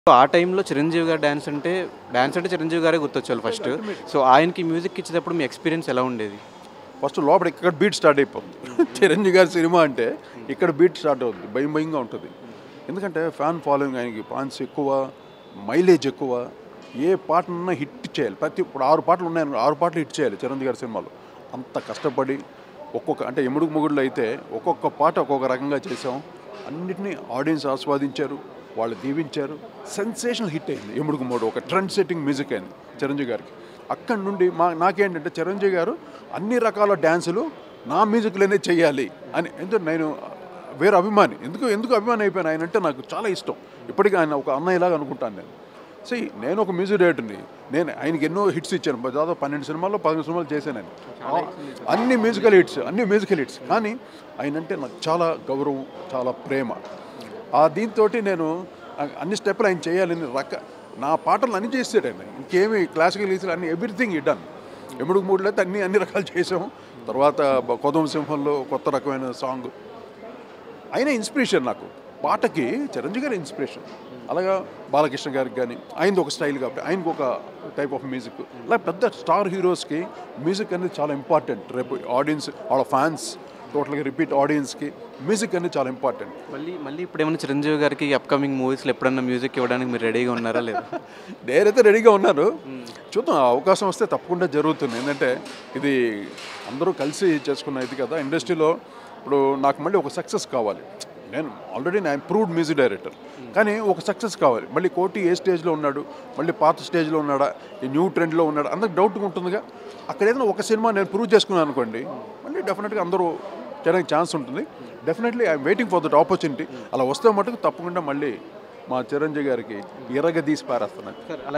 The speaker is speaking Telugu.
ఆ టైంలో చిరంజీవి గారి డ్యాన్స్ అంటే డ్యాన్స్ అంటే చిరంజీవి గారే గుర్తొచ్చారు ఫస్ట్ సో ఆయనకి మ్యూజిక్ ఇచ్చేటప్పుడు మీ ఎక్స్పీరియన్స్ ఎలా ఉండేది ఫస్ట్ లోపల ఇక్కడ బీట్ స్టార్ట్ అయిపోతుంది చిరంజీవి గారి సినిమా అంటే ఇక్కడ బీట్ స్టార్ట్ అవుతుంది భయం భయంగా ఉంటుంది ఎందుకంటే ఫ్యాన్ ఫాలోయింగ్ ఆయనకి ఫ్యాన్స్ ఎక్కువ మైలేజ్ ఎక్కువ ఏ పాటనన్నా హిట్ చేయాలి ప్రతి ఇప్పుడు ఆరు పాటలు ఉన్నాయి ఆరు పాటలు హిట్ చేయాలి చిరంజీవి గారి సినిమాలో అంత కష్టపడి ఒక్కొక్క అంటే ఎముడుగు మొగుడులో అయితే ఒక్కొక్క పాట ఒక్కొక్క రకంగా చేసాం అన్నిటినీ ఆడియన్స్ ఆస్వాదించారు వాళ్ళు దీవించారు సెన్సేషనల్ హిట్ అయింది ఎముడుగు మూడు ఒక ట్రెండ్ సెట్టింగ్ మ్యూజిక్ అయింది చిరంజీవి గారికి అక్కడి నుండి మా నాకేంటంటే చిరంజీవి గారు అన్ని రకాల డ్యాన్సులు నా మ్యూజిక్లోనే చేయాలి అని ఎందుకు నేను వేరే అభిమాని ఎందుకు ఎందుకు అభిమాని అయిపోయాను ఆయన అంటే నాకు చాలా ఇష్టం ఇప్పటికీ ఆయన ఒక అన్నయ్యలాగా అనుకుంటాను నేను సో నేను ఒక మ్యూజిక్ డైరెక్టర్ని నేను ఆయనకి ఎన్నో హిట్స్ ఇచ్చాను దాదాపు పన్నెండు సినిమాల్లో పదకొండు సినిమాలు చేశాను నేను అన్ని మ్యూజికల్ హిట్స్ అన్ని మ్యూజికల్ హిట్స్ కానీ ఆయన అంటే నాకు చాలా గౌరవం చాలా ప్రేమ ఆ దీంతో నేను అన్ని స్టెప్పులు ఆయన చేయాలని రక నా పాటలు అన్ని చేసాడు ఆయన ఇంకేమి క్లాసికల్ గీసులు అన్ని ఎవ్రీథింగ్ డన్ ఎముడుగు మూడులో అయితే అన్ని అన్ని రకాలు చేసాము తర్వాత బ- కొదమ సింహంలో కొత్త రకమైన సాంగ్ ఆయన ఇన్స్పిరేషన్ నాకు పాటకి చిరంజీవి గారి ఇన్స్పిరేషన్ అలాగా బాలకృష్ణ గారికి కానీ ఆయనది ఒక స్టైల్ కాబట్టి ఆయనకు ఒక టైప్ ఆఫ్ మ్యూజిక్ అలా పెద్ద స్టార్ హీరోస్కి మ్యూజిక్ అనేది చాలా ఇంపార్టెంట్ రేపు ఆడియన్స్ వాళ్ళ ఫ్యాన్స్ టోటల్గా రిపీట్ ఆడియన్స్కి మ్యూజిక్ అనేది చాలా ఇంపార్టెంట్ మళ్ళీ మళ్ళీ ఇప్పుడు ఏమైనా చిరంజీవి గారికి అప్కమింగ్ మూవీస్లో ఎప్పుడన్నా మ్యూజిక్ ఇవ్వడానికి మీరు రెడీగా ఉన్నారా లేదా నేనైతే రెడీగా ఉన్నారు చూద్దాం ఆ అవకాశం వస్తే తప్పకుండా జరుగుతుంది ఏంటంటే ఇది అందరూ కలిసి చేసుకున్న ఇది కదా ఇండస్ట్రీలో ఇప్పుడు నాకు మళ్ళీ ఒక సక్సెస్ కావాలి నేను ఆల్రెడీ నేను ప్రూవ్డ్ మ్యూజిక్ డైరెక్టర్ కానీ ఒక సక్సెస్ కావాలి మళ్ళీ కోటి ఏ స్టేజ్లో ఉన్నాడు మళ్ళీ పాత స్టేజ్లో ఉన్నాడా ఈ న్యూ ట్రెండ్లో ఉన్నాడా అందరికి డౌట్గా ఉంటుందిగా అక్కడ ఏదైనా ఒక సినిమా నేను ప్రూవ్ చేసుకున్నాను అనుకోండి మళ్ళీ డెఫినెట్గా అందరూ చేయడానికి ఛాన్స్ ఉంటుంది definitely I'm waiting for that opportunity అలా వస్తే మటుకు తప్పకుండా మళ్ళీ మా చిరంజీవి గారికి ఎర్రగా తీసి పారేస్తున్నాను సార్